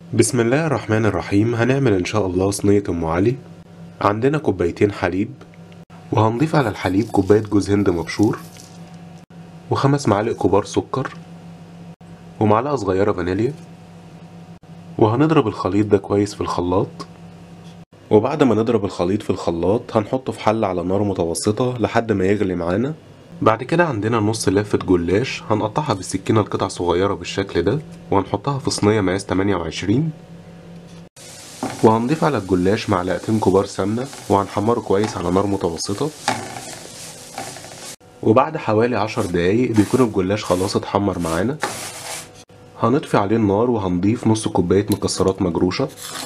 بسم الله الرحمن الرحيم هنعمل ان شاء الله صينية ام علي عندنا كوبايتين حليب وهنضيف على الحليب كوباية جوز هند مبشور وخمس معالق كبار سكر ومعلقة صغيرة فانيليا وهنضرب الخليط ده كويس في الخلاط وبعد ما نضرب الخليط في الخلاط هنحطه في حلة على نار متوسطة لحد ما يغلي معانا بعد كده عندنا نص لفة جلاش هنقطعها بالسكينة لقطع صغيرة بالشكل ده وهنحطها في صينية مقاس 28 وهنضيف على الجلاش معلقتين كبار سمنة وهنحمره كويس على نار متوسطة وبعد حوالي عشر دقايق بيكون الجلاش خلاص اتحمر معانا هنطفي عليه النار وهنضيف نص كوباية مكسرات مجروشة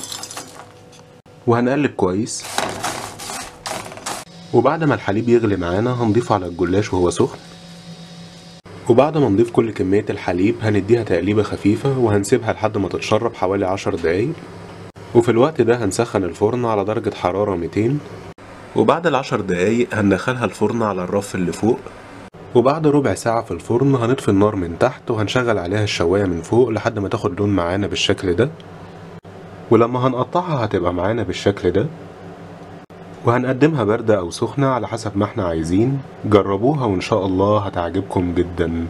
وهنقلب كويس وبعد ما الحليب يغلي معانا هنضيفه على الجلاش وهو سخن وبعد ما نضيف كل كمية الحليب هنديها تقليبة خفيفة وهنسيبها لحد ما تتشرب حوالي عشر دقايق وفي الوقت ده هنسخن الفرن على درجة حرارة 200 وبعد العشر دقايق هندخلها الفرن على الرف اللي فوق وبعد ربع ساعة في الفرن هنطفي النار من تحت وهنشغل عليها الشواية من فوق لحد ما تاخد لون معانا بالشكل ده ولما هنقطعها هتبقى معانا بالشكل ده وهنقدمها باردة أو سخنة على حسب ما احنا عايزين جربوها وإن شاء الله هتعجبكم جدا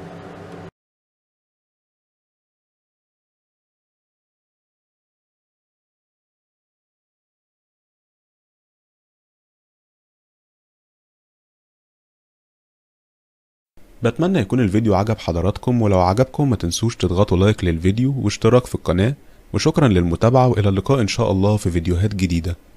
بتمنى يكون الفيديو عجب حضراتكم ولو عجبكم ما تنسوش تضغطوا لايك للفيديو واشتراك في القناة وشكرا للمتابعة وإلى اللقاء إن شاء الله في فيديوهات جديدة